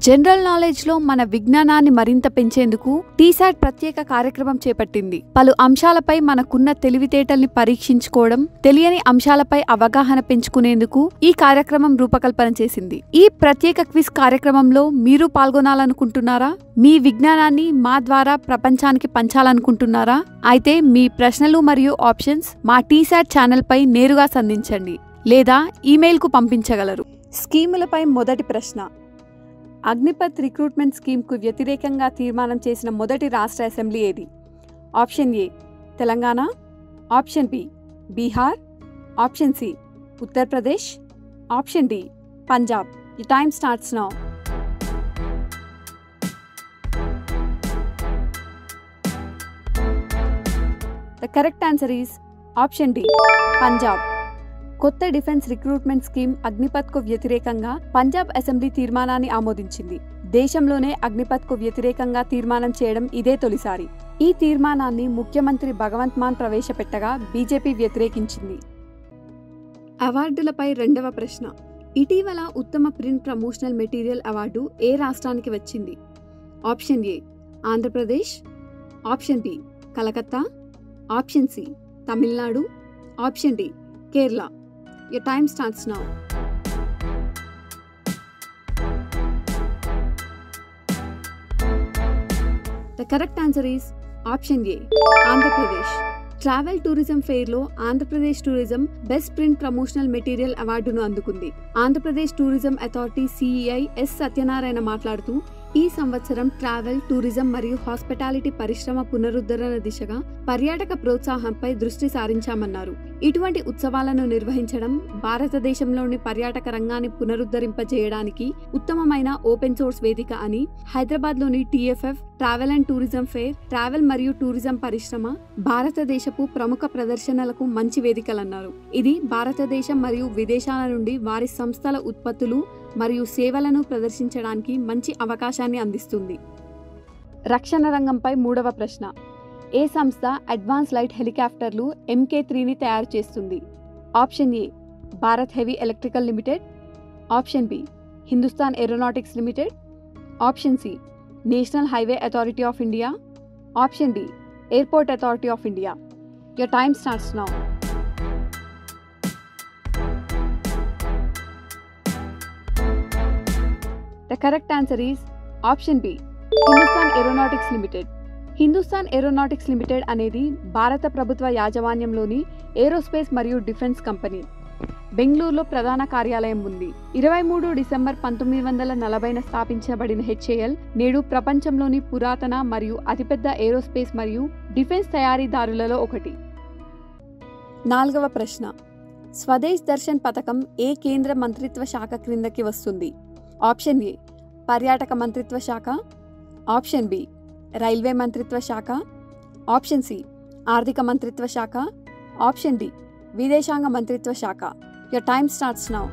General knowledge లో మన విజ్ఞానాన్ని మరింత పెంచేందుకు టీసాట్ ప్రత్యేక కార్యక్రమం చేపట్టింది పలు అంశాలపై మనకున్న తెలివితేటల్ని పరీక్షించుకోవడం తెలియని అంశాలపై అవగాహన పెంచుకునేందుకు ఈ కార్యక్రమం రూపకల్పన చేసింది ఈ ప్రత్యేక క్విజ్ కార్యక్రమంలో మీరు పాల్గొనాలనుకుంటున్నారా మీ విజ్ఞానాన్ని మా ద్వారా ప్రపంచానికి పంచాలనుకుంటున్నారా అయితే మీ ప్రశ్నలు మరియు ఆప్షన్స్ మా టీసాట్ ఛానల్ పై నేరుగా సంధించండి లేదా ఈమెయిల్కు పంపించగలరు స్కీములపై మొదటి ప్రశ్న అగ్నిపత్ రిక్రూట్మెంట్ స్కీమ్కు వ్యతిరేకంగా తీర్మానం చేసిన మొదటి రాష్ట్ర అసెంబ్లీ ఏది option A Telangana option B Bihar option C Uttar Pradesh option D Punjab the time starts now the correct answer is option D Punjab కొత్త డిఫెన్స్ రిక్రూట్మెంట్ స్కీమ్ అగ్నిపథ్కు వ్యతిరేకంగా పంజాబ్ అసెంబ్లీ తీర్మానాన్ని ఆమోదించింది దేశంలోనే అగ్నిపథ్కు వ్యతిరేకంగా తీర్మానం చేయడం ఇదే తొలిసారి ఈ తీర్మానాన్ని ముఖ్యమంత్రి భగవంత్ మాన్ ప్రవేశపెట్టగా బీజేపీ వ్యతిరేకించింది అవార్డులపై రెండవ ప్రశ్న ఇటీవల ఉత్తమ ప్రింట్ ప్రమోషనల్ మెటీరియల్ అవార్డు ఏ రాష్ట్రానికి వచ్చింది option A Andhra Pradesh option B Calcutta option C Tamil Nadu option D Kerala Your time starts now. The correct answer is option A, Andhra Pradesh travel tourism fair లో Andhra Pradesh tourism best print promotional material అవార్డును అందుకుంది Andhra Pradesh tourism authority CEI yes Satyanarayana మాట్లాడుతూ ఈ సంవత్సరం travel tourism మరియు hospitality పరిశ్రమ పునరుద్ధరణ దిశగా పర్యాటక ప్రోత్సాహంపై దృష్టి సారించామన్నారు ఇటువంటి ఉత్సవాలను నిర్వహించడం భారతదేశంలోని పర్యాటక రంగాన్ని పునరుద్ధరింపజేయడానికి ఉత్తమమైన ఓపెన్ సోర్స్ వేదిక అని హైదరాబాద్లోని TFF travel and tourism fair travel మరియు టూరిజం పరిశ్రమ భారతదేశపు ప్రముఖ ప్రదర్శనలకు మంచి వేదికలన్నారు ఇది భారతదేశం మరియు విదేశాల నుండి వారి సంస్థల ఉత్పత్తులు మరియు సేవలను ప్రదర్శించడానికి మంచి అవకాశాన్ని అందిస్తుంది రక్షణ రంగంపై మూడవ ప్రశ్న ఏ సంస్థ అడ్వాన్స్ లైట్ హెలికాప్టర్లు ఎంకే త్రీని తయారు చేస్తుంది option A Bharat heavy electrical limited option B Hindustan aeronautics limited option C national highway authority of India option D airport authority of India your time starts now the correct answer is option B Hindustan aeronautics limited Hindustan aeronautics limited అనేది భారత ప్రభుత్వ యాజమాన్యంలోని aerospace మరియు defence company బెంగళూరులో ప్రధాన కార్యాలయం ఉంది ఇరవై మూడు డిసెంబర్ పంతొమ్మిది వందల నలభైన స్థాపించబడిన హెచ్ఏఎల్ నేడు ప్రపంచంలోని పురాతన మరియు అతిపెద్ద ఏరోస్పేస్ మరియు డిఫెన్స్ తయారీదారులలో ఒకటి నాలుగవ ప్రశ్న స్వదేశ్ దర్శన్ పథకం ఏ కేంద్ర మంత్రిత్వ శాఖ క్రిందకి వస్తుంది ఆప్షన్ ఏ పర్యాటక మంత్రిత్వ శాఖ ఆప్షన్ బి రైల్వే మంత్రిత్వ శాఖ ఆప్షన్ సి ఆర్థిక మంత్రిత్వ శాఖ ఆప్షన్ డి విదేశాంగ మంత్రిత్వ శాఖ your time starts now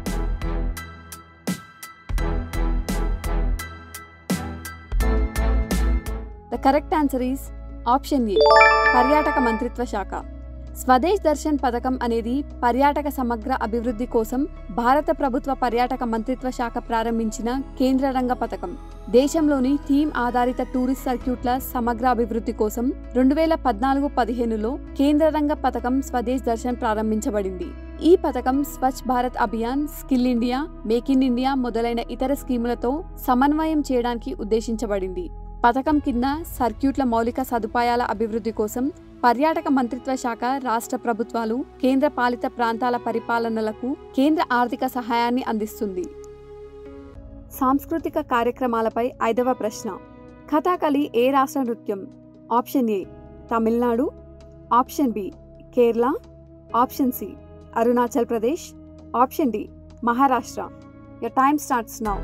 the correct answer is option A పర్యాటక మంత్రిత్వ శాఖ స్వదేశ్ దర్శన్ పథకం అనేది పర్యాటక సమగ్ర అభివృద్ధి కోసం భారత ప్రభుత్వ పర్యాటక మంత్రిత్వ శాఖ ప్రారంభించిన కేంద్ర రంగ పథకం దేశంలోని థీమ్ ఆధారిత టూరిస్ట్ సర్క్యూట్ల సమగ్ర అభివృద్ధి కోసం రెండు వేల పద్నాలుగు పదిహేనులో కేంద్ర రంగ పథకం స్వదేశ్ దర్శన్ ప్రారంభించబడింది ఈ పథకం Swachh Bharat Abhiyan skill India make in India మొదలైన ఇతర స్కీములతో సమన్వయం చేయడానికి ఉద్దేశించబడింది పథకం కింద సర్క్యూట్ల మౌలిక సదుపాయాల అభివృద్ధి కోసం పర్యాటక మంత్రిత్వ శాఖ రాష్ట్ర ప్రభుత్వాలు కేంద్ర పాలిత ప్రాంతాల పరిపాలనలకు కేంద్ర ఆర్థిక సహాయాన్ని అందిస్తుంది సాంస్కృతిక కార్యక్రమాలపై ఐదవ ప్రశ్న కథాకళి ఏ రాష్ట్ర నృత్యం option A Tamil Nadu option B Kerala option C Arunachal Pradesh option D Maharashtra your time starts now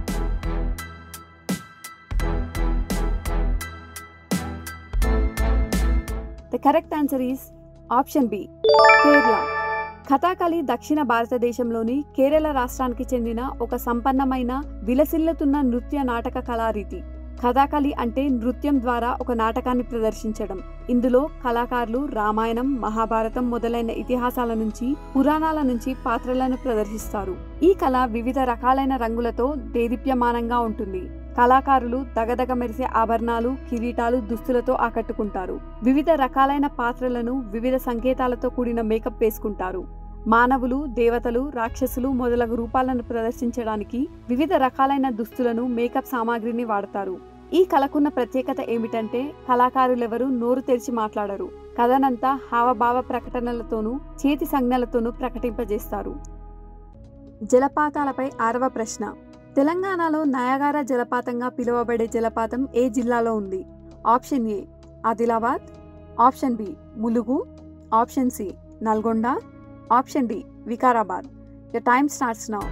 the correct answer is option B Kerala Kathakali దక్షిణ భారతదేశంలోని కేరళ రాష్ట్రానికి చెందిన ఒక సంపన్నమైన విలసిల్లుతున్న నృత్య నాటక కళారీతి కథాకళి అంటే నృత్యం ద్వారా ఒక నాటకాన్ని ప్రదర్శించడం ఇందులో కళాకారులు రామాయణం మహాభారతం మొదలైన ఇతిహాసాల నుంచి పురాణాల నుంచి పాత్రలను ప్రదర్శిస్తారు ఈ కళ వివిధ రకాలైన రంగులతో దేదీప్యమానంగా ఉంటుంది కళాకారులు దగదగ మెరిసే ఆభరణాలు కిరీటాలు దుస్తులతో ఆకట్టుకుంటారు వివిధ రకాలైన పాత్రలను వివిధ సంకేతాలతో కూడిన మేకప్ వేసుకుంటారు మానవులు దేవతలు రాక్షసులు మొదలగు రూపాలను ప్రదర్శించడానికి వివిధ రకాలైన దుస్తులను మేకప్ సామాగ్రిని వాడతారు ఈ కళకున్న ప్రత్యేకత ఏమిటంటే కళాకారులెవరూ నోరు తెరిచి మాట్లాడరు కథనంతా హావభావ ప్రకటనలతోనూ చేతి సంజ్ఞలతోనూ ప్రకటింపజేస్తారు జలపాతాలపై ఆరవ ప్రశ్న తెలంగాణలో నయాగార జలపాతంగా పిలువబడే జలపాతం ఏ జిల్లాలో ఉంది option A Adilabad option B Mulugu option C Nalgonda option D Vikarabad the time starts now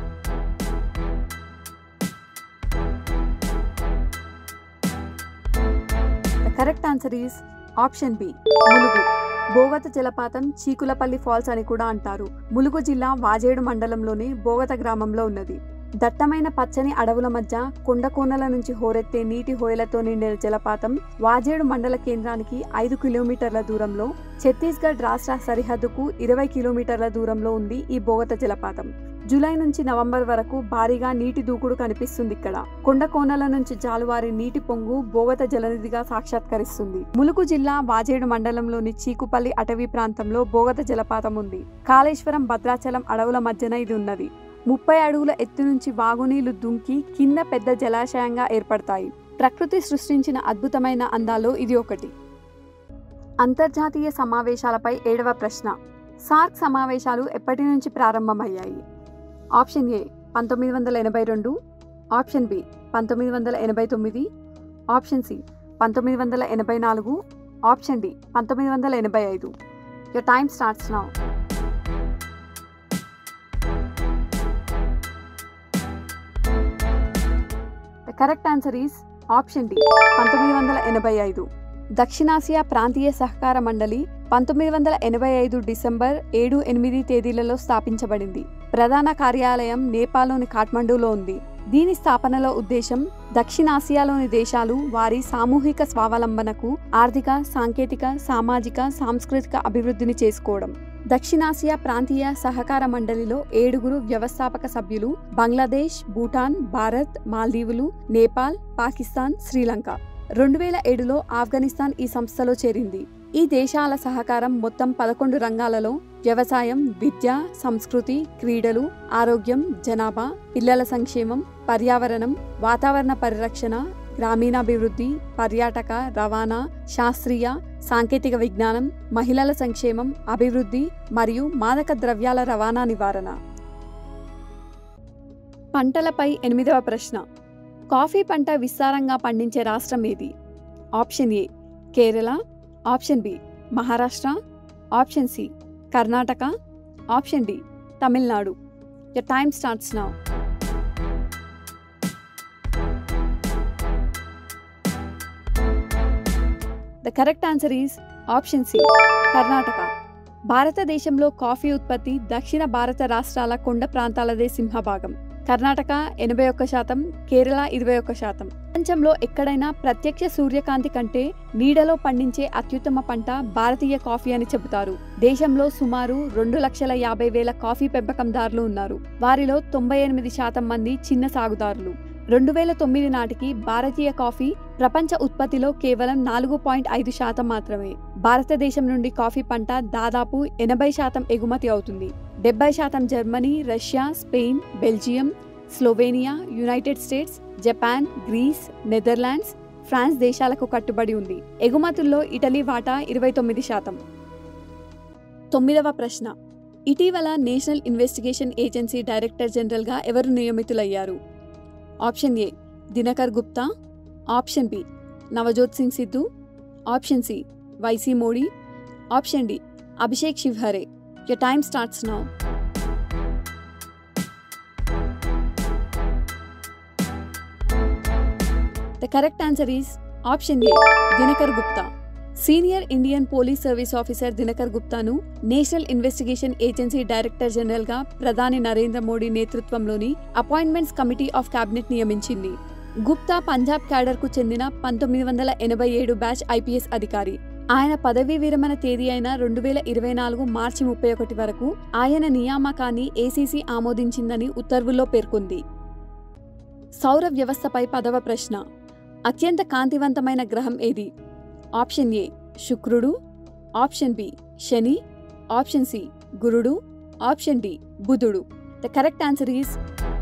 the correct answer is option B Mulugu Bogatha జలపాతం చీకులపల్లి ఫాల్స్ అని కూడా అంటారు ములుగు జిల్లా వాజేడు మండలంలోని బోగత గ్రామంలో ఉన్నది దట్టమైన పచ్చని అడవుల మధ్య కొండ కోనల నుంచి హోరెత్తే నీటి హోయలతో నిండిన జలపాతం వాజేడు మండల కేంద్రానికి ఐదు కిలోమీటర్ల దూరంలో ఛత్తీస్గఢ్ రాష్ట్ర సరిహద్దుకు ఇరవై కిలోమీటర్ల దూరంలో ఉంది ఈ బోగత జలపాతం జూలై నుంచి నవంబర్ వరకు భారీగా నీటి దూకుడు కనిపిస్తుంది ఇక్కడ కొండ కోనల నుంచి జాలువారి నీటి పొంగు బోగత జలనిధిగా సాక్షాత్కరిస్తుంది ములుగు జిల్లా వాజేడు మండలంలోని చీకుపల్లి అటవీ ప్రాంతంలో బోగత జలపాతం ఉంది కాళేశ్వరం భద్రాచలం అడవుల మధ్యన ఇది ఉన్నది ముప్పై అడుగుల ఎత్తు నుంచి వాగునీళ్లు దుంకి కింద పెద్ద జలాశయంగా ఏర్పడతాయి ప్రకృతి సృష్టించిన అద్భుతమైన అందాల్లో ఇది ఒకటి అంతర్జాతీయ సమావేశాలపై ఏడవ ప్రశ్న సార్క్ సమావేశాలు ఎప్పటి నుంచి ప్రారంభమయ్యాయి ఆప్షన్ ఏ పంతొమ్మిది వందల ఎనభై రెండు ఆప్షన్ బి పంతొమ్మిది వందల ఎనభై తొమ్మిది ఆప్షన్ సి పంతొమ్మిది వందల ఎనభై నాలుగు ఆప్షన్ డి పంతొమ్మిది వందల ఎనభై ఐదు your time starts now the correct answer is option D పంతొమ్మిది వందల ఎనభై ఐదు దక్షిణాసియా ప్రాంతీయ సహకార మండలి పంతొమ్మిది వందల ఎనభై ఐదు డిసెంబర్ ఏడు ఎనిమిది తేదీలలో స్థాపించబడింది ప్రధాన కార్యాలయం నేపాల్లోని కాఠ్మండూలో ఉంది దీని స్థాపనలో ఉద్దేశం దక్షిణాసియాలోని దేశాలు వారి సామూహిక స్వావలంబనకు ఆర్థిక సాంకేతిక సామాజిక సాంస్కృతిక అభివృద్ధిని చేసుకోవడం దక్షిణాసియా ప్రాంతీయ సహకార మండలిలో ఏడుగురు వ్యవస్థాపక సభ్యులు బంగ్లాదేశ్ భూటాన్ భారత్ మాల్దీవులు నేపాల్ పాకిస్తాన్ శ్రీలంక రెండు వేల ఏడులో ఆఫ్ఘనిస్తాన్ ఈ సంస్థలో చేరింది ఈ దేశాల సహకారం మొత్తం పదకొండు రంగాలలో వ్యవసాయం విద్య సంస్కృతి క్రీడలు ఆరోగ్యం జనాభా పిల్లల సంక్షేమం పర్యావరణం వాతావరణ పరిరక్షణ గ్రామీణాభివృద్ధి పర్యాటక రవాణా శాస్త్రీయ సాంకేతిక విజ్ఞానం మహిళల సంక్షేమం అభివృద్ధి మరియు మాదక ద్రవ్యాల రవాణా నివారణ పంటలపై ఎనిమిదవ ప్రశ్న కాఫీ పంట విస్తారంగా పండించే రాష్ట్రం ఏది option A Kerala option B Maharashtra option C Karnataka option D Tamil Nadu the time starts now the correct answer is option C Karnataka భారతదేశంలో కాఫీ ఉత్పత్తి దక్షిణ భారత రాష్ట్రాల కొండ ప్రాంతాలదే సింహభాగం కర్ణాటక ఎనభై ఒక్క శాతం కేరళ ఇరవై ఒక్క శాతం ప్రపంచంలో ఎక్కడైనా ప్రత్యక్ష సూర్యకాంతి కంటే నీడలో పండించే అత్యుత్తమ పంట భారతీయ కాఫీ అని చెబుతారు దేశంలో సుమారు రెండు లక్షల యాభై వేల కాఫీ పెంపకందారులు ఉన్నారు వారిలో తొంభై ఎనిమిది శాతం మంది చిన్న సాగుదారులు రెండు వేల తొమ్మిది నాటికి భారతీయ కాఫీ ప్రపంచ ఉత్పత్తిలో కేవలం నాలుగు పాయింట్ ఐదు శాతం మాత్రమే భారతదేశం నుండి కాఫీ పంట దాదాపు ఎనభై శాతం ఎగుమతి అవుతుంది డెబ్బై శాతం Germany Russia Spain Belgium Slovenia United States Japan Greece Netherlands France దేశాలకు కట్టుబడి ఉంది ఎగుమతుల్లో ఇటలీ వాటా ఇరవై తొమ్మిది శాతం తొమ్మిదవ ప్రశ్న ఇటీవల నేషనల్ ఇన్వెస్టిగేషన్ ఏజెన్సీ డైరెక్టర్ జనరల్గా ఎవరు నియమితులయ్యారు option A Dinakar Gupta option B Navjot Singh Sidhu option C YC Modi option D Abhishek Shivhare your time starts now the correct answer is option A Dinakar Gupta senior Indian police service officer Dinakar గుప్తాను national investigation agency director general గా ప్రధాని నరేంద్ర మోడీ నేతృత్వంలోని appointments committee of cabinet నియమించింది గుప్తా పంజాబ్ క్యాడర్కు చెందిన పంతొమ్మిది వందల ఎనభై ఏడు బ్యాచ్ ఐపీఎస్ అధికారి ఆయన పదవీ విరమణ తేదీ అయిన రెండు వేల ఇరవై నాలుగు మార్చి ముప్పై ఒకటి వరకు ఆయన నియామకాన్ని ఏసీసీ ఆమోదించిందని ఉత్తర్వుల్లో పేర్కొంది సౌర వ్యవస్థపై పదవ ప్రశ్న అత్యంత కాంతివంతమైన గ్రహం ఏది ఆప్షన్ ఏ శుక్రుడు ఆప్షన్ బి శని ఆప్షన్ సి గురుడు ఆప్షన్ డి బుధుడు the correct answer is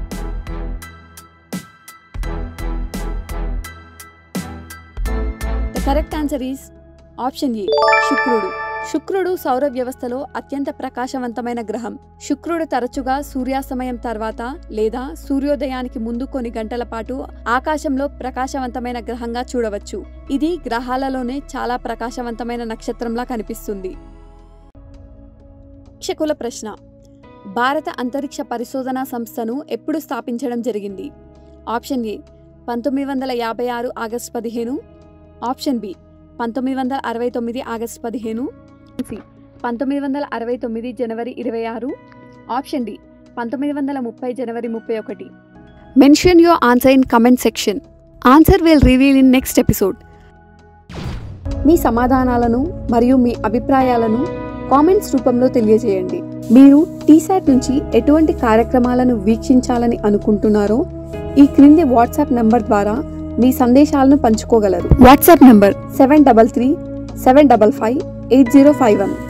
the correct answer is option A శుక్రుడు శుక్రుడు సౌర వ్యవస్థలో అత్యంత ప్రకాశవంతమైన గ్రహం శుక్రుడు తరచుగా సూర్యాస్తమయం తర్వాత లేదా సూర్యోదయానికి ముందు కొన్ని గంటల పాటు ఆకాశంలో ప్రకాశవంతమైన గ్రహంగా చూడవచ్చు ఇది గ్రహాలలోనే చాలా ప్రకాశవంతమైన నక్షత్రంలా కనిపిస్తుంది ప్రేక్షకుల ప్రశ్న భారత అంతరిక్ష పరిశోధనా సంస్థను ఎప్పుడు స్థాపించడం జరిగింది ఆప్షన్ ఏ పంతొమ్మిది వందల యాభై ఆరు ఆగస్టు పదిహేను ఆప్షన్ బి పంతొమ్మిది వందల అరవై తొమ్మిది ఆగస్టు పదిహేను సి పంతొమ్మిది వందల అరవై తొమ్మిది జనవరి ఇరవై ఆరు ఆప్షన్ డి పంతొమ్మిది వందల ముప్పై జనవరి ముప్పై ఒకటి mention your answer in comment section answer will reveal in next episode మీ సమాధానాలను మరియు మీ అభిప్రాయాలను కామెంట్స్ రూపంలో తెలియజేయండి మీరు టీసాట్ నుంచి ఎటువంటి కార్యక్రమాలను వీక్షించాలని అనుకుంటున్నారో ఈ క్రింది వాట్సాప్ నంబర్ ద్వారా మీ సందేశాలను పంచుకోగలరు WhatsApp number seven double three seven double five eight zero five one